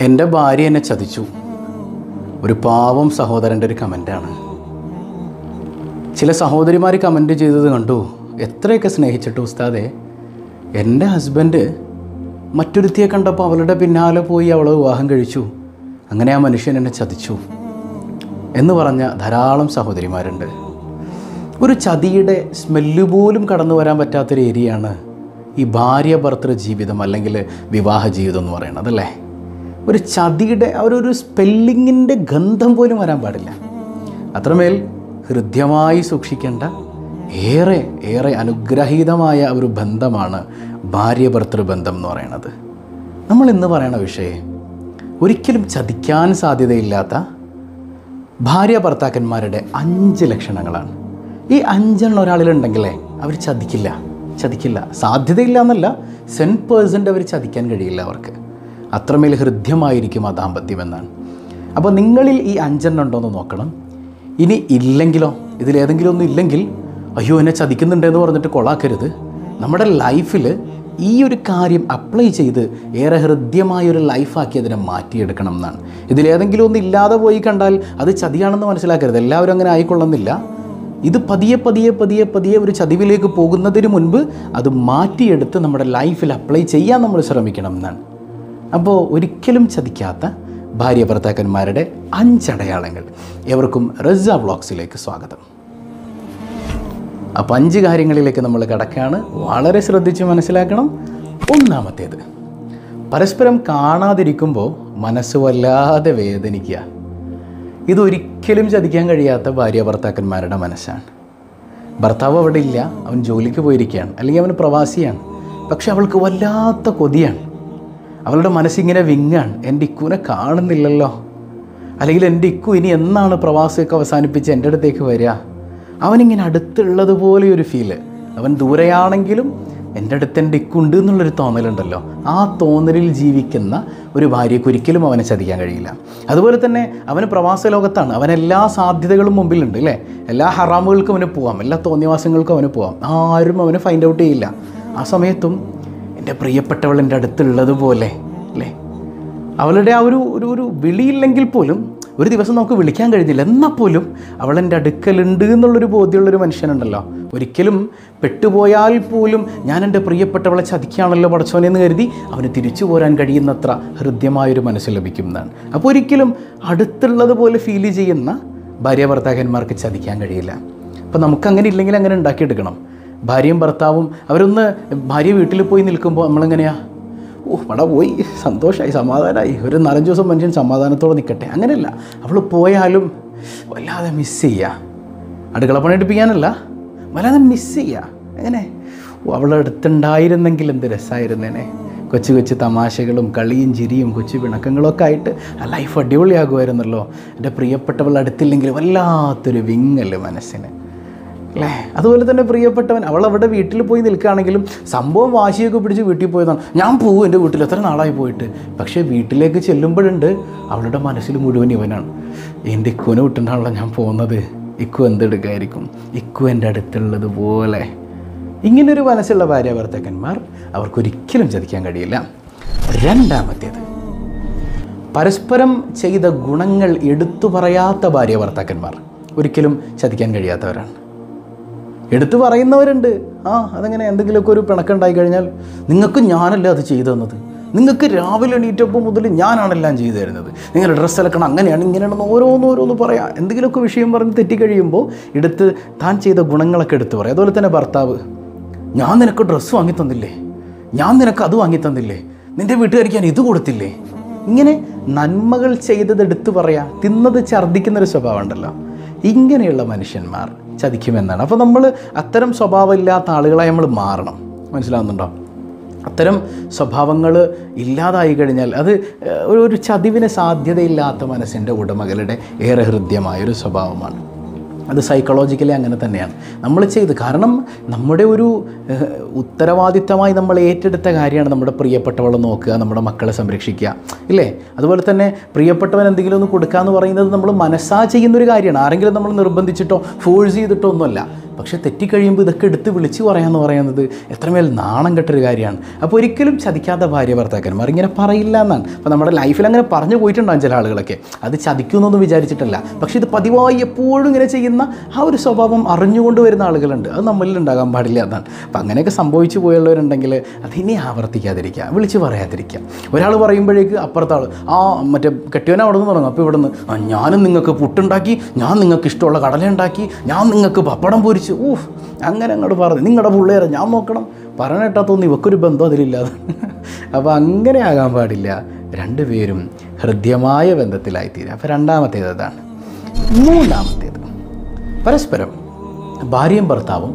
എൻ്റെ ഭാര്യ എന്നെ ചതിച്ചു ഒരു പാവം സഹോദരൻ്റെ ഒരു കമൻ്റാണ് ചില സഹോദരിമാർ കമൻറ്റ് ചെയ്തത് കണ്ടു എത്രയൊക്കെ സ്നേഹിച്ചിട്ട് ഉസ്താദെ എൻ്റെ ഹസ്ബൻഡ് മറ്റൊരുത്തിയെ കണ്ടപ്പോൾ അവളുടെ പിന്നാലെ പോയി അവളെ വിവാഹം കഴിച്ചു അങ്ങനെ ആ മനുഷ്യൻ എന്നെ ചതിച്ചു എന്ന് പറഞ്ഞ ധാരാളം സഹോദരിമാരുണ്ട് ഒരു ചതിയുടെ സ്മെല്ല് പോലും കടന്നു വരാൻ പറ്റാത്തൊരു ഏരിയയാണ് ഈ ഭാര്യ ഭർത്തൃ ജീവിതം അല്ലെങ്കിൽ വിവാഹ ജീവിതം എന്ന് പറയുന്നത് അല്ലേ ഒരു ചതിയുടെ ആ ഒരു ഒരു സ്പെല്ലിങ്ങിൻ്റെ ഗന്ധം പോലും വരാൻ പാടില്ല അത്രമേൽ ഹൃദ്യമായി സൂക്ഷിക്കേണ്ട ഏറെ ഏറെ അനുഗ്രഹീതമായ ഒരു ബന്ധമാണ് ഭാര്യ ഭർത്തൃ ബന്ധം എന്ന് പറയുന്നത് നമ്മൾ ഇന്ന് പറയണ വിഷയം ഒരിക്കലും ചതിക്കാൻ സാധ്യതയില്ലാത്ത ഭാര്യ ഭർത്താക്കന്മാരുടെ അഞ്ച് ലക്ഷണങ്ങളാണ് ഈ അഞ്ചെണ്ണം ഒരാളിലുണ്ടെങ്കിലേ അവർ ചതിക്കില്ല ചതിക്കില്ല സാധ്യതയില്ല എന്നല്ല സെൻ പേഴ്സൻ്റ് അവർ ചതിക്കാൻ കഴിയില്ല അവർക്ക് അത്രമേൽ ഹൃദ്യമായിരിക്കും ആ ദാമ്പത്യം എന്നാണ് അപ്പോൾ നിങ്ങളിൽ ഈ അഞ്ചെണ്ണം ഉണ്ടോ എന്ന് നോക്കണം ഇനി ഇല്ലെങ്കിലോ ഇതിലേതെങ്കിലും ഒന്നും ഇല്ലെങ്കിൽ അയ്യോ എന്നെ ചതിക്കുന്നുണ്ടെന്ന് പറഞ്ഞിട്ട് കൊളാക്കരുത് നമ്മുടെ ലൈഫിൽ ഈ ഒരു കാര്യം അപ്ലൈ ചെയ്ത് ഏറെ ഹൃദ്യമായ ഒരു ലൈഫാക്കി അതിനെ മാറ്റിയെടുക്കണം എന്നാണ് ഇതിലേതെങ്കിലും ഒന്നും ഇല്ലാതെ പോയി കണ്ടാൽ അത് ചതിയാണെന്ന് മനസ്സിലാക്കരുത് എല്ലാവരും അങ്ങനെ ആയിക്കൊള്ളുന്നില്ല ഇത് പതിയെ പതിയെ പതിയെ പതിയെ ഒരു ചതിവിലേക്ക് പോകുന്നതിന് മുൻപ് അത് മാറ്റിയെടുത്ത് നമ്മുടെ ലൈഫിൽ അപ്ലൈ ചെയ്യാൻ നമ്മൾ ശ്രമിക്കണം എന്നാണ് അപ്പോൾ ഒരിക്കലും ചതിക്കാത്ത ഭാര്യ ഭർത്താക്കന്മാരുടെ അഞ്ചടയാളങ്ങൾ എവർക്കും റസ വ്ളോഗ്സിലേക്ക് സ്വാഗതം അപ്പോൾ അഞ്ച് കാര്യങ്ങളിലേക്ക് നമ്മൾ കിടക്കുകയാണ് വളരെ ശ്രദ്ധിച്ച് മനസ്സിലാക്കണം ഒന്നാമത്തേത് പരസ്പരം കാണാതിരിക്കുമ്പോൾ മനസ്സ് വല്ലാതെ വേദനിക്കുക ഇതൊരിക്കലും ചതിക്കാൻ കഴിയാത്ത ഭാര്യ ഭർത്താക്കന്മാരുടെ മനസ്സാണ് ഭർത്താവ് അവിടെ ഇല്ല അവൻ ജോലിക്ക് പോയിരിക്കുകയാണ് അല്ലെങ്കിൽ അവൻ പ്രവാസിയാണ് പക്ഷെ അവൾക്ക് വല്ലാത്ത കൊതിയാണ് അവളുടെ മനസ്സിങ്ങനെ വിങ്ങാണ് എൻ്റെ ഇക്കുവിനെ കാണുന്നില്ലല്ലോ അല്ലെങ്കിൽ എൻ്റെ ഇക്കു ഇനി എന്നാണ് പ്രവാസമൊക്കെ അവസാനിപ്പിച്ച് എൻ്റെ അടുത്തേക്ക് വരിക അവനിങ്ങനെ അടുത്തുള്ളതുപോലെ ഒരു ഫീല് അവൻ ദൂരെയാണെങ്കിലും എൻ്റെ അടുത്ത് എൻ്റെ ഇക്കുണ്ട് എന്നുള്ളൊരു തോന്നലുണ്ടല്ലോ ആ തോന്നലിൽ ജീവിക്കുന്ന ഒരു ഭാര്യയ്ക്ക് ഒരിക്കലും അവനെ ചതിക്കാൻ കഴിയില്ല അതുപോലെ തന്നെ അവന് പ്രവാസ ലോകത്താണ് അവൻ എല്ലാ സാധ്യതകളും മുമ്പിലുണ്ട് അല്ലേ എല്ലാ ഹറാമുകൾക്കും അവന് പോവാം എല്ലാ തോന്നിവാസങ്ങൾക്കും അവന് പോവാം ആരും അവന് ഫൈൻഡ് ഔട്ട് ചെയ്യില്ല ആ സമയത്തും എൻ്റെ പ്രിയപ്പെട്ടവൾ എൻ്റെ അടുത്തുള്ളതുപോലെ അല്ലേ അവളുടെ ആ ഒരു ഒരു ഒരു വിളിയില്ലെങ്കിൽ പോലും ഒരു ദിവസം നമുക്ക് വിളിക്കാൻ കഴിഞ്ഞില്ല എന്നാൽ പോലും അവൾ എൻ്റെ അടുക്കലുണ്ട് എന്നുള്ളൊരു ബോധ്യമുള്ളൊരു മനുഷ്യനുണ്ടല്ലോ ഒരിക്കലും പെട്ടുപോയാൽ പോലും ഞാൻ എൻ്റെ പ്രിയപ്പെട്ടവളെ ചതിക്കുകയാണല്ലോ പടച്ചോനെ എന്ന് കരുതി അവന് തിരിച്ചു പോരാൻ കഴിയുന്നത്ര ഹൃദ്യമായൊരു മനസ്സ് ലഭിക്കും എന്നാണ് അപ്പോൾ ഒരിക്കലും അടുത്തുള്ളതുപോലെ ഫീൽ ചെയ്യുന്ന ഭാര്യ ഭർത്താക്കന്മാർക്ക് ചതിക്കാൻ കഴിയില്ല അപ്പോൾ നമുക്കങ്ങനെ ഇല്ലെങ്കിൽ അങ്ങനെ ഉണ്ടാക്കിയെടുക്കണം ഭാര്യയും ഭർത്താവും അവരൊന്ന് ഭാര്യ വീട്ടിൽ പോയി നിൽക്കുമ്പോൾ നമ്മളെങ്ങനെയാ ഓ ഇവിടെ പോയി സന്തോഷമായി സമാധാനമായി ഒരു നാലഞ്ച് ദിവസം മനുഷ്യൻ സമാധാനത്തോടെ നിൽക്കട്ടെ അങ്ങനെയല്ല അവൾ പോയാലും വല്ലാതെ മിസ് ചെയ്യുക അടുക്കള പണിയെടുപ്പിക്കാനല്ല വല്ലാതെ മിസ് ചെയ്യുക എങ്ങനെ ഓ അവൾ അടുത്തുണ്ടായിരുന്നെങ്കിൽ എന്ത് രസമായിരുന്നേനെ കൊച്ചു കൊച്ചു തമാശകളും കളിയും ചിരിയും കൊച്ചു പിണക്കങ്ങളൊക്കെ ആയിട്ട് ആ ലൈഫ് അടിപൊളിയാകുമായിരുന്നല്ലോ എൻ്റെ പ്രിയപ്പെട്ടവൾ അടുത്തില്ലെങ്കിൽ വല്ലാത്തൊരു വിങ്ങല് മനസ്സിന് അല്ലേ അതുപോലെ തന്നെ പ്രിയപ്പെട്ടവൻ അവൾ അവിടെ വീട്ടിൽ പോയി നിൽക്കുകയാണെങ്കിലും സംഭവം വാശിയൊക്കെ പിടിച്ച് വീട്ടിൽ പോയതാണ് ഞാൻ പോകും എൻ്റെ വീട്ടിൽ എത്ര നാളായി പോയിട്ട് പക്ഷേ വീട്ടിലേക്ക് ചെല്ലുമ്പോഴുണ്ട് അവളുടെ മനസ്സിൽ മുഴുവൻ ഇവനാണ് എൻ്റെ ഇക്കുവിനെ വിട്ടിട്ടാണല്ലോ ഞാൻ പോകുന്നത് ഇക്കു എന്തെടുക്കായിരിക്കും ഇക്കു എൻ്റെ അടുത്തുള്ളത് പോലെ ഇങ്ങനൊരു മനസ്സുള്ള ഭാര്യ ഭർത്താക്കന്മാർ അവർക്കൊരിക്കലും ചതിക്കാൻ കഴിയില്ല രണ്ടാമത്തേത് പരസ്പരം ചെയ്ത ഗുണങ്ങൾ എടുത്തു പറയാത്ത ഭാര്യ ഭർത്താക്കന്മാർ ഒരിക്കലും ചതിക്കാൻ കഴിയാത്തവരാണ് എടുത്തു പറയുന്നവരുണ്ട് ആ അതങ്ങനെ എന്തെങ്കിലുമൊക്കെ ഒരു പിണക്കുണ്ടായി കഴിഞ്ഞാൽ നിങ്ങൾക്ക് ഞാനല്ല അത് ചെയ്തു തന്നത് നിങ്ങൾക്ക് രാവിലെ എണീറ്റപ്പോൾ മുതൽ ഞാനാണെല്ലാം ചെയ്തു തരുന്നത് നിങ്ങളുടെ ഡ്രസ്സ് അലക്കണം അങ്ങനെയാണ് ഇങ്ങനെയാണെന്ന് ഓരോന്നോരോന്ന് പറയാം എന്തെങ്കിലുമൊക്കെ വിഷയം പറഞ്ഞ് തെറ്റിക്കഴിയുമ്പോൾ എടുത്ത് താൻ ചെയ്ത ഗുണങ്ങളൊക്കെ എടുത്തു പറയും അതുപോലെ തന്നെ ഭർത്താവ് ഞാൻ നിനക്ക് ഡ്രസ്സ് വാങ്ങി തന്നില്ലേ ഞാൻ നിനക്ക് അത് വാങ്ങി തന്നില്ലേ നിൻ്റെ വീട്ടുകാരിക്ക് ഞാൻ ഇത് കൊടുത്തില്ലേ ഇങ്ങനെ നന്മകൾ ചെയ്തത് എടുത്തു പറയാം തിന്നത് ഛർദ്ദിക്കുന്നൊരു സ്വഭാവം ഉണ്ടല്ലോ ഇങ്ങനെയുള്ള മനുഷ്യന്മാർ ചതിക്കുമെന്നാണ് അപ്പോൾ നമ്മൾ അത്തരം സ്വഭാവമില്ലാത്ത ആളുകളായി നമ്മൾ മാറണം മനസ്സിലാവുന്നുണ്ടോ അത്തരം സ്വഭാവങ്ങൾ ഇല്ലാതായി കഴിഞ്ഞാൽ അത് ഏഹ്, ഒരു ഒരു ചതിവിന് സാധ്യതയില്ലാത്ത മനസ്സിൻ്റെ ഉടമകളുടെ ഏറെ ഹൃദ്യമായൊരു സ്വഭാവമാണ് അത് സൈക്കോളജിക്കലി അങ്ങനെ തന്നെയാണ് നമ്മൾ ചെയ്ത് കാരണം നമ്മുടെ ഒരു ഏഹ്, ഉത്തരവാദിത്തമായി നമ്മൾ ഏറ്റെടുത്ത കാര്യമാണ് നമ്മുടെ പ്രിയപ്പെട്ടവളെ നോക്കുക നമ്മുടെ മക്കളെ സംരക്ഷിക്കുക ഇല്ലേ അതുപോലെ തന്നെ പ്രിയപ്പെട്ടവൻ എന്തെങ്കിലും ഒന്ന് കൊടുക്കുക എന്ന് പറയുന്നത് നമ്മൾ മനസ്സാ ചെയ്യുന്നൊരു കാര്യമാണ് ആരെങ്കിലും നമ്മൾ നിർബന്ധിച്ചിട്ടോ ഫോഴ്സ് ചെയ്തിട്ടോ ഒന്നുമല്ല പക്ഷെ തെറ്റിക്കഴിയുമ്പോൾ ഇതൊക്കെ എടുത്ത് വിളിച്ചു പറയാമെന്ന് പറയുന്നത് എത്രമേൽ നാണം കെട്ടൊരു കാര്യമാണ് അപ്പോൾ ഒരിക്കലും ചതിക്കാത്ത ഭാര്യ ഭർത്താക്കന്മാർ ഇങ്ങനെ പറയില്ല എന്നാണ് അപ്പോൾ നമ്മുടെ ലൈഫിൽ അങ്ങനെ പറഞ്ഞു പോയിട്ടുണ്ടാകും ചില ആളുകളൊക്കെ അത് ചതിക്കുമെന്നൊന്നും വിചാരിച്ചിട്ടല്ല പക്ഷേ ഇത് പതിവായി എപ്പോഴും ഇങ്ങനെ ചെയ്യുന്ന ആ ഒരു സ്വഭാവം അറിഞ്ഞുകൊണ്ട് വരുന്ന ആളുകളുണ്ട് അത് നമ്മളിൽ ഉണ്ടാകാൻ പാടില്ല എന്നാണ് അപ്പം അങ്ങനെയൊക്കെ സംഭവിച്ചു പോയുള്ളവരുണ്ടെങ്കിൽ അതിനെ ആവർത്തിക്കാതിരിക്കുക വിളിച്ച് പറയാതിരിക്കുക ഒരാൾ പറയുമ്പോഴേക്ക് അപ്പുറത്തെ ആൾ ആ മറ്റേ കെട്ടിയവനെ അവിടെ നിന്ന് തുടങ്ങും അപ്പോൾ ഇവിടെ നിന്ന് ആ ഞാനും നിങ്ങൾക്ക് പുട്ടുണ്ടാക്കി ഞാൻ നിങ്ങൾക്ക് ഇഷ്ടമുള്ള കടല ഉണ്ടാക്കി ഞാൻ നിങ്ങൾക്ക് പപ്പടം പൊരിച്ചു ഊഹ് അങ്ങനെ അങ്ങോട്ട് പറഞ്ഞു നിങ്ങളുടെ പിള്ളേരെ ഞാൻ നോക്കണം പറഞ്ഞിട്ടാ തോന്നി ഇവക്കൊരു ബന്ധം അതിലില്ലാതെ അപ്പോൾ അങ്ങനെ ആകാൻ പാടില്ല രണ്ടുപേരും ഹൃദ്യമായ ബന്ധത്തിലായിത്തീരുക അപ്പോൾ രണ്ടാമത്തേത് അതാണ് മൂന്നാമത്തേത് പരസ്പരം ഭാര്യയും ഭർത്താവും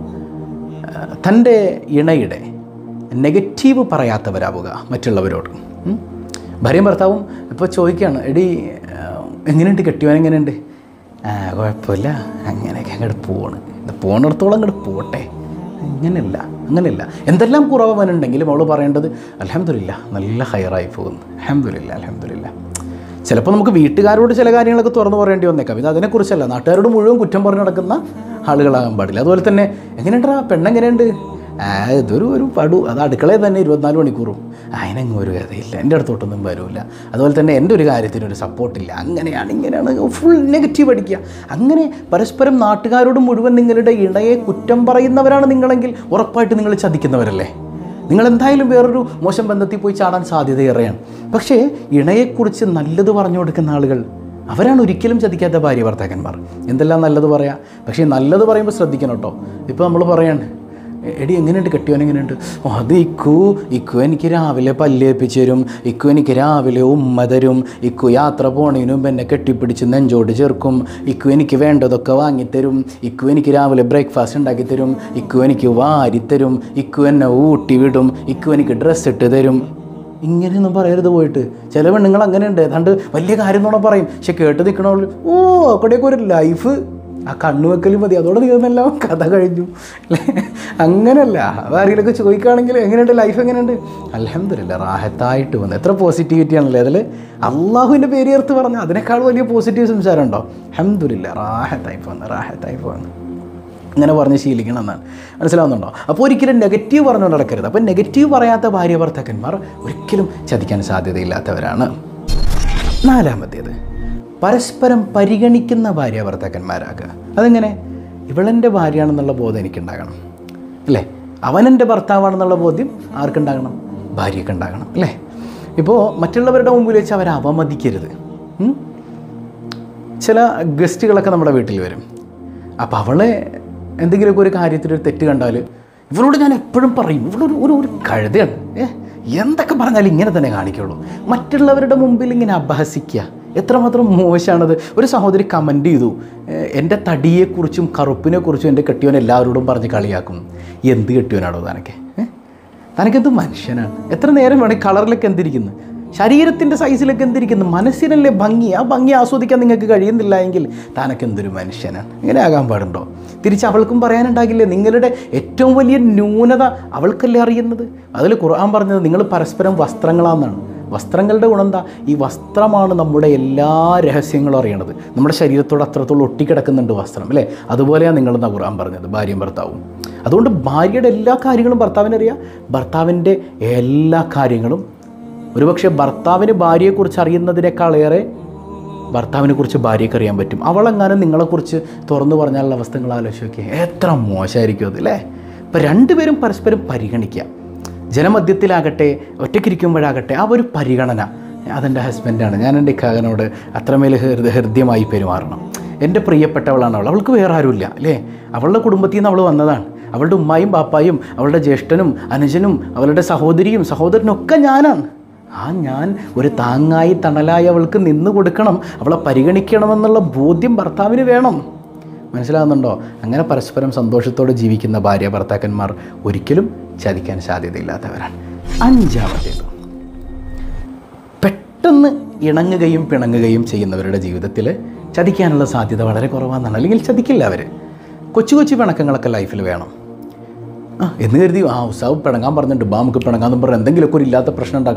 ആ, തൻ്റെ ഇണയുടെ നെഗറ്റീവ് പറയാത്തവരാവുക മറ്റുള്ളവരോട് ഉം. ഭാര്യയും ഭർത്താവും ഇപ്പോൾ ചോദിക്കുകയാണ് എടി ആ, എങ്ങനെയുണ്ട് കെട്ടിയവൻ എങ്ങനെയുണ്ട് ആ കുഴപ്പമില്ല അങ്ങനെയൊക്കെ അങ്ങോട്ട് പോണ് ഇത് പോണിടത്തോളം അങ്ങോട്ട് പോട്ടെ അങ്ങനെയല്ല അങ്ങനെയല്ല എന്തെല്ലാം കുറവനുണ്ടെങ്കിലും അവൾ പറയേണ്ടത് അലഹമില്ല നല്ല ഹയറായി പോകുന്നു അലഹമില്ല അലഹമില്ല ചിലപ്പോൾ നമുക്ക് വീട്ടുകാരോട് ചില കാര്യങ്ങളൊക്കെ തുറന്നു പറയേണ്ടി വന്നേക്കാം ഇത് അതിനെക്കുറിച്ചല്ല നാട്ടുകാരോട് മുഴുവൻ കുറ്റം പറഞ്ഞു നടക്കുന്ന ആളുകളാകാൻ പാടില്ല അതുപോലെ തന്നെ എങ്ങനെയുണ്ടാ പെണ്ണെങ്ങനെയുണ്ട് ആ ഇതൊരു ഒരു പടു അത് അടുക്കളയിൽ തന്നെ ഇരുപത്തിനാല് മണിക്കൂറും അതിനങ്ങ് ഒരു കഥയില്ല എൻ്റെ അടുത്തോട്ടൊന്നും വരില്ല അതുപോലെ തന്നെ എൻ്റെ ഒരു കാര്യത്തിന് ഒരു സപ്പോർട്ടില്ല അങ്ങനെയാണ് ഇങ്ങനെയാണ് ഫുൾ നെഗറ്റീവ് അടിക്കുക അങ്ങനെ പരസ്പരം നാട്ടുകാരോട് മുഴുവൻ നിങ്ങളുടെ ഇണയെ കുറ്റം പറയുന്നവരാണ് നിങ്ങളെങ്കിൽ ഉറപ്പായിട്ട് നിങ്ങൾ ചതിക്കുന്നവരല്ലേ നിങ്ങൾ എന്തായാലും വേറൊരു മോശം ബന്ധത്തിൽ പോയി ചാടാൻ സാധ്യതയേറെയാണ് പക്ഷേ ഇണയെക്കുറിച്ച് നല്ലത് പറഞ്ഞു കൊടുക്കുന്ന ആളുകൾ അവരാണ് ഒരിക്കലും ചതിക്കാത്ത ഭാര്യ ഭർത്താക്കന്മാർ എന്തെല്ലാം നല്ലത് പറയാം പക്ഷേ നല്ലത് പറയുമ്പോൾ ശ്രദ്ധിക്കണം കേട്ടോ ഇപ്പോൾ നമ്മൾ പറയാണ് "എ- എടി എങ്ങനെയുണ്ട് കെട്ടിയോൻ എങ്ങനെയുണ്ട് "ഓ, അത് ഇക്കു ഇക്കു എനിക്ക് രാവിലെ പല്ലേപ്പിച്ച് തരും ഇക്കു എനിക്ക് രാവിലെ ഉമ്മ തരും ഇക്കു യാത്ര പോണതിന് മുമ്പ് എന്നെ കെട്ടിപ്പിടിച്ച് നെഞ്ചോട് ചേർക്കും ഇക്കു എനിക്ക് വേണ്ടതൊക്കെ വാങ്ങിത്തരും ഇക്കു എനിക്ക് രാവിലെ ബ്രേക്ക്ഫാസ്റ്റ് ഉണ്ടാക്കി തരും ഇക്കു എനിക്ക് വാരിത്തരും ഇക്കു എന്നെ ഊട്ടി വിടും ഇക്കു എനിക്ക് ഡ്രസ്സ് ഇട്ട് തരും ഇങ്ങനെയൊന്നും പറയരുത് പോയിട്ട് ചില പെണ്ണുങ്ങൾ അങ്ങനെയുണ്ട് ഏതാണ്ട് വലിയ കാര്യം എന്നോണം പറയും പക്ഷെ കേട്ട് നിൽക്കണവൾ ഓ അവിടെയൊക്കെ ഒരു ലൈഫ് ആ കണ്ണുവെക്കൽ മതി അതോടെ തീർന്നല്ലോ കഥ കഴിഞ്ഞു അല്ലേ അങ്ങനല്ല അതാരെങ്കിലുമൊക്കെ ചോദിക്കുകയാണെങ്കിൽ എങ്ങനെയുണ്ട് ലൈഫ് എങ്ങനെയുണ്ട് അലഹമില്ല റാഹത്തായിട്ട് വന്നു എത്ര പോസിറ്റിവിറ്റി ആണല്ലേ അതിൽ അള്ളാഹുവിൻ്റെ പേര് ചേർത്ത് പറഞ്ഞു അതിനേക്കാൾ വലിയ പോസിറ്റീവ് സംസാരം ഉണ്ടോ അഹമ്മദില്ല റാഹത്തായി പോന്നു റാഹത്തായി പോന്നു ഇങ്ങനെ പറഞ്ഞ് ശീലിക്കണം എന്നാണ് മനസ്സിലാവുന്നുണ്ടോ അപ്പോൾ ഒരിക്കലും നെഗറ്റീവ് പറഞ്ഞുകൊണ്ട് നടക്കരുത് അപ്പോൾ നെഗറ്റീവ് പറയാത്ത ഭാര്യ ഭർത്താക്കന്മാർ ഒരിക്കലും ചതിക്കാൻ സാധ്യതയില്ലാത്തവരാണ് നാലാമത്തേത് പരസ്പരം പരിഗണിക്കുന്ന ഭാര്യ ഭർത്താക്കന്മാരാകുക അതെങ്ങനെ ഇവളെൻ്റെ ഭാര്യയാണെന്നുള്ള ബോധം എനിക്കുണ്ടാകണം അല്ലേ അവനെൻ്റെ ഭർത്താവാണെന്നുള്ള ബോധ്യം ആർക്കുണ്ടാകണം ഭാര്യയ്ക്ക് ഉണ്ടാകണം അല്ലേ ഇപ്പോൾ മറ്റുള്ളവരുടെ മുമ്പിൽ വെച്ച് അവരെ അവമതിക്കരുത് ഉം? ചില ഗസ്റ്റുകളൊക്കെ നമ്മുടെ വീട്ടിൽ വരും അപ്പോൾ അവളെ എന്തെങ്കിലുമൊക്കെ ഒരു കാര്യത്തിൽ ഒരു തെറ്റ് കണ്ടാൽ ഇവളോട് ഞാൻ എപ്പോഴും പറയും ഇവളൊരു ഒരു ഒരു കഴുതയാണ് ഏ എന്തൊക്കെ പറഞ്ഞാലും ഇങ്ങനെ തന്നെ കാണിക്കുള്ളൂ മറ്റുള്ളവരുടെ മുമ്പിൽ ഇങ്ങനെ അപഹസിക്കുക എത്രമാത്രം മോശമാണത് ഒരു സഹോദരി കമൻറ്റ് ചെയ്തു "ഏ, എൻ്റെ തടിയെക്കുറിച്ചും കറുപ്പിനെക്കുറിച്ചും എൻ്റെ കെട്ടിയവൻ എല്ലാവരോടും പറഞ്ഞ് കളിയാക്കും എന്ത് കെട്ടിയവനാണോ താനൊക്കെ ഏ? തനക്കെന്ത് മനുഷ്യനാണ് എത്ര നേരം വേണം കളറിലൊക്കെ എന്തിരിക്കുന്നു ശരീരത്തിൻ്റെ സൈസിലൊക്കെ എന്തിരിക്കുന്നു മനസ്സിനല്ലേ ഭംഗി ആ ഭംഗി ആസ്വദിക്കാൻ നിങ്ങൾക്ക് കഴിയുന്നില്ല എങ്കിൽ താനൊക്കെ എന്തൊരു മനുഷ്യനാണ് ഇങ്ങനെ ആകാൻ പാടുണ്ടോ തിരിച്ച് അവൾക്കും പറയാനുണ്ടാകില്ലേ നിങ്ങളുടെ ഏറ്റവും വലിയ ന്യൂനത അവൾക്കല്ലേ അറിയുന്നത് അതിൽ ഖുർആൻ പറഞ്ഞത് നിങ്ങൾ പരസ്പരം വസ്ത്രങ്ങളാണെന്നാണ് വസ്ത്രങ്ങളുടെ ഗുണം എന്താ ഈ വസ്ത്രമാണ് നമ്മുടെ എല്ലാ രഹസ്യങ്ങളും അറിയണത് നമ്മുടെ ശരീരത്തോട് അത്രത്തോളം ഒട്ടിക്കിടക്കുന്നുണ്ട് വസ്ത്രം അല്ലേ അതുപോലെയാണ് നിങ്ങളെന്നാ ഖുർആൻ പറഞ്ഞത് ഭാര്യയും ഭർത്താവും അതുകൊണ്ട് ഭാര്യയുടെ എല്ലാ കാര്യങ്ങളും ഭർത്താവിനറിയാം ഭർത്താവിൻ്റെ എല്ലാ കാര്യങ്ങളും ഒരുപക്ഷെ ഭർത്താവിന് ഭാര്യയെക്കുറിച്ച് അറിയുന്നതിനേക്കാളേറെ ഭർത്താവിനെ കുറിച്ച് ഭാര്യയ്ക്ക് അറിയാൻ പറ്റും അവളെങ്ങാനും നിങ്ങളെക്കുറിച്ച് തുറന്നു പറഞ്ഞാലുള്ള അവസ്ഥ നിങ്ങൾ ആലോചിച്ച് നോക്കിയേ എത്ര മോശമായിരിക്കും അത് അല്ലേ ഇപ്പം രണ്ടുപേരും പരസ്പരം പരിഗണിക്കുക ജനമധ്യത്തിലാകട്ടെ ഒറ്റയ്ക്കിരിക്കുമ്പോഴാകട്ടെ ആ ഒരു പരിഗണന അതെൻ്റെ ഹസ്ബൻഡാണ് ഞാൻ എൻ്റെ ഇക്കാകനോട് അത്രമേൽ ഹൃദയ ഹൃദ്യമായി പെരുമാറണം എൻ്റെ പ്രിയപ്പെട്ടവളാണ് അവൾ അവൾക്ക് വേറെ ആരുമില്ല അല്ലേ അവളുടെ കുടുംബത്തിൽ നിന്ന് അവൾ വന്നതാണ് അവളുടെ ഉമ്മായും ബാപ്പായും അവളുടെ ജ്യേഷ്ഠനും അനുജനും അവളുടെ സഹോദരിയും സഹോദരനും ഒക്കെ ഞാനാണ് ആ ഞാൻ ഒരു താങ്ങായി തണലായി അവൾക്ക് നിന്ന് കൊടുക്കണം അവളെ പരിഗണിക്കണമെന്നുള്ള ബോധ്യം ഭർത്താവിന് വേണം മനസ്സിലാകുന്നുണ്ടോ അങ്ങനെ പരസ്പരം സന്തോഷത്തോടെ ജീവിക്കുന്ന ഭാര്യ ഭർത്താക്കന്മാർ ഒരിക്കലും ചതിക്കാൻ സാധ്യതയില്ലാത്തവരാണ് അഞ്ചാമത്തേത് പെട്ടെന്ന് ഇണങ്ങുകയും പിണങ്ങുകയും ചെയ്യുന്നവരുടെ ജീവിതത്തിൽ ചതിക്കാനുള്ള സാധ്യത വളരെ കുറവാണെന്നാണ് അല്ലെങ്കിൽ ചതിക്കില്ല അവർ കൊച്ചു കൊച്ചു പിണക്കങ്ങളൊക്കെ ലൈഫിൽ വേണം ആ എന്ന് കരുതി ആ ഉത്സാവ് പിണങ്ങാൻ പറഞ്ഞിട്ടുണ്ട് ബാ നമുക്ക് പിണങ്ങാന്ന് പറഞ്ഞ് എന്തെങ്കിലുമൊക്കെ ഒരു ഇല്ലാത്ത പ്രശ്നം ഉണ്ടാക്കണം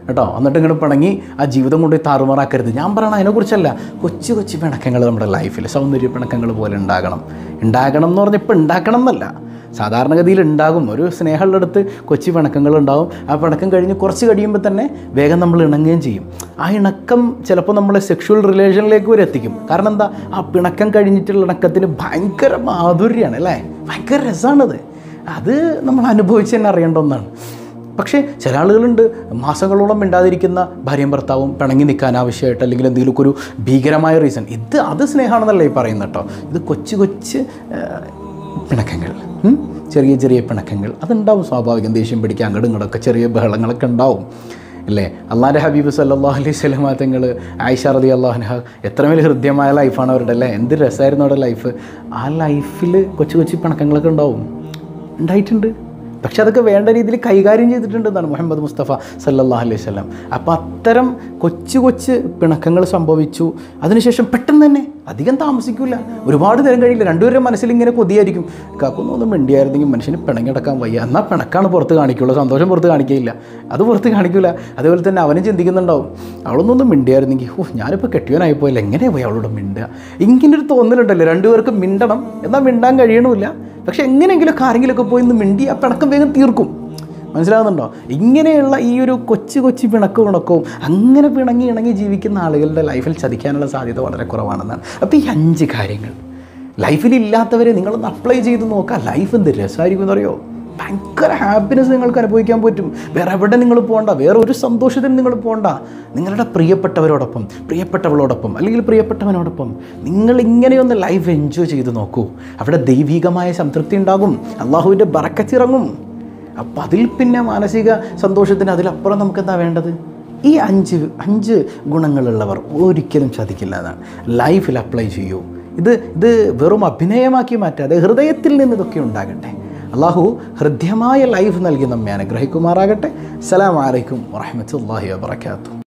കേട്ടോ എന്നിട്ട് ഇങ്ങനെ പിണങ്ങി ആ ജീവിതം കൊണ്ട് താറുമാറാക്കരുത് ഞാൻ പറയണത് അതിനെക്കുറിച്ചല്ല കൊച്ചു കൊച്ചു പിണക്കങ്ങൾ നമ്മുടെ ലൈഫിൽ സൗന്ദര്യ പിണക്കങ്ങൾ പോലെ ഉണ്ടാകണം ഉണ്ടാകണം എന്ന് പറഞ്ഞാൽ ഇപ്പോൾ ഉണ്ടാക്കണം എന്നല്ല സാധാരണഗതിയിൽ ഉണ്ടാകും ഒരു സ്നേഹമുള്ള അടുത്ത് കൊച്ചു പിണക്കങ്ങൾ ഉണ്ടാകും ആ പിണക്കം കഴിഞ്ഞ് കുറച്ച് കഴിയുമ്പോൾ തന്നെ വേഗം നമ്മൾ ഇണങ്ങുകയും ചെയ്യും ആ ഇണക്കം ചിലപ്പോൾ നമ്മളെ സെക്ഷുവൽ റിലേഷനിലേക്ക് വരെ എത്തിക്കും കാരണം എന്താ ആ പിണക്കം കഴിഞ്ഞിട്ടുള്ള ഇണക്കത്തിന് ഭയങ്കര മാധുര്യമാണ് അല്ലേ ഭയങ്കര രസമാണത് അത് നമ്മൾ അനുഭവിച്ച് തന്നെ അറിയേണ്ട ഒന്നാണ് പക്ഷേ ചില ആളുകളുണ്ട് മാസങ്ങളോളം മിണ്ടാതിരിക്കുന്ന ഭാര്യയും ഭർത്താവും പിണങ്ങി നിൽക്കാൻ ആവശ്യമായിട്ട് അല്ലെങ്കിൽ എന്തെങ്കിലുമൊക്കെ ഒരു ഭീകരമായ റീസൺ ഇത് അത് സ്നേഹമാണെന്നല്ല ഈ പറയുന്നത് കേട്ടോ ഇത് കൊച്ചു കൊച്ച് ആ, പിണക്കങ്ങൾ ഉം? ചെറിയ ചെറിയ പിണക്കങ്ങൾ അതുണ്ടാവും സ്വാഭാവികം ദേഷ്യം പിടിക്കുക അങ്ങോട്ടും ഇങ്ങോട്ടൊക്കെ ചെറിയ ബഹളങ്ങളൊക്കെ ഉണ്ടാവും അല്ലേ അള്ളാൻ്റെ ഹബീബ് സല്ലാഹു അലൈഹി സ്വലമാ തങ്ങൾ ആയിഷ റതി അള്ളാഹുനഹ എത്രമേൽ ഹൃദ്യമായ ലൈഫാണ് അവരുടെ അല്ലേ എന്ത് രസമായിരുന്നു അവരുടെ ലൈഫ് ആ ലൈഫിൽ കൊച്ചു കൊച്ചു പിണക്കങ്ങളൊക്കെ ഉണ്ടാവും ഉണ്ടായിട്ടുണ്ട് പക്ഷെ അതൊക്കെ വേണ്ട രീതിയിൽ കൈകാര്യം ചെയ്തിട്ടുണ്ടെന്നാണ് മുഹമ്മദ് മുസ്തഫ സല്ലല്ലാഹു അലൈഹി വസല്ലം അപ്പോൾ അത്തരം കൊച്ചു കൊച്ചു പിണക്കങ്ങൾ സംഭവിച്ചു അതിനുശേഷം പെട്ടെന്ന് തന്നെ അധികം താമസിക്കില്ല ഒരുപാട് നേരം കഴിയില്ല രണ്ടുപേരുടെ മനസ്സിൽ ഇങ്ങനെ കൊതിയായിരിക്കും കാക്കൊന്നും മിണ്ടിയായിരുന്നെങ്കിൽ മനുഷ്യന് പിണങ്ങിടക്കാൻ വയ്യ എന്നാൽ പിണക്കാണ് പുറത്ത് കാണിക്കുള്ളൂ സന്തോഷം പുറത്ത് കാണിക്കുകയില്ല അത് പുറത്ത് കാണിക്കില്ല അതേപോലെ തന്നെ അവനും ചിന്തിക്കുന്നുണ്ടാവും അവളൊന്നും മിണ്ടിയായിരുന്നെങ്കിൽ ഓ ഞാനിപ്പോൾ കെട്ടിയവനായി പോയില്ല എങ്ങനെ പോയി അവളോട് മിണ്ടുക ഇങ്ങനൊരു തോന്നലുണ്ടല്ലോ രണ്ടുപേർക്കും മിണ്ടണം എന്നാൽ മിണ്ടാൻ കഴിയണമില്ല പക്ഷെ എങ്ങനെയെങ്കിലും ആരെങ്കിലുമൊക്കെ പോയി ഒന്ന് മിണ്ടി ആ പിണക്കം വേഗം തീർക്കും മനസ്സിലാകുന്നുണ്ടോ ഇങ്ങനെയുള്ള ഈ ഒരു കൊച്ചു കൊച്ചു പിണക്കവും ഇണക്കവും അങ്ങനെ പിണങ്ങി ഇണങ്ങി ജീവിക്കുന്ന ആളുകളുടെ ലൈഫിൽ ചതിക്കാനുള്ള സാധ്യത വളരെ കുറവാണെന്നാണ് അപ്പോൾ ഈ അഞ്ച് കാര്യങ്ങൾ ലൈഫിൽ ഇല്ലാത്തവരെ നിങ്ങളൊന്ന് അപ്ലൈ ചെയ്ത് നോക്കുക ലൈഫ് എന്ത് രസമായിരിക്കും എന്നറിയോ ഭയങ്കര ഹാപ്പിനെസ് നിങ്ങൾക്ക് അനുഭവിക്കാൻ പറ്റും വേറെ എവിടെ നിങ്ങൾ പോകണ്ട വേറെ ഒരു സന്തോഷത്തിന് നിങ്ങൾ പോകണ്ട നിങ്ങളുടെ പ്രിയപ്പെട്ടവരോടൊപ്പം പ്രിയപ്പെട്ടവളോടൊപ്പം അല്ലെങ്കിൽ പ്രിയപ്പെട്ടവനോടൊപ്പം നിങ്ങൾ ഇങ്ങനെയൊന്ന് ലൈഫ് എൻജോയ് ചെയ്ത് നോക്കൂ അവിടെ ദൈവികമായ സംതൃപ്തി ഉണ്ടാകും അള്ളാഹുവിൻ്റെ ബറക്കച്ചിറങ്ങും അപ്പം അതിൽ പിന്നെ മാനസിക സന്തോഷത്തിന് അതിലപ്പുറം നമുക്ക് എന്താ വേണ്ടത് ഈ അഞ്ച് അഞ്ച് ഗുണങ്ങളുള്ളവർ ഒരിക്കലും ചതിക്കില്ല എന്നാണ് ലൈഫിൽ അപ്ലൈ ചെയ്യൂ ഇത് ഇത് വെറും അഭിനയമാക്കി മാറ്റാതെ ഹൃദയത്തിൽ നിന്ന് ഇതൊക്കെ ഉണ്ടാകട്ടെ അള്ളാഹു ഹൃദ്യമായ ലൈഫ് നൽകി നമ്മെ അനുഗ്രഹിക്കുമാറാകട്ടെ അസ്സലാമു അലൈക്കും വറഹ്മത്തുള്ളാഹി വബറകാതുഹു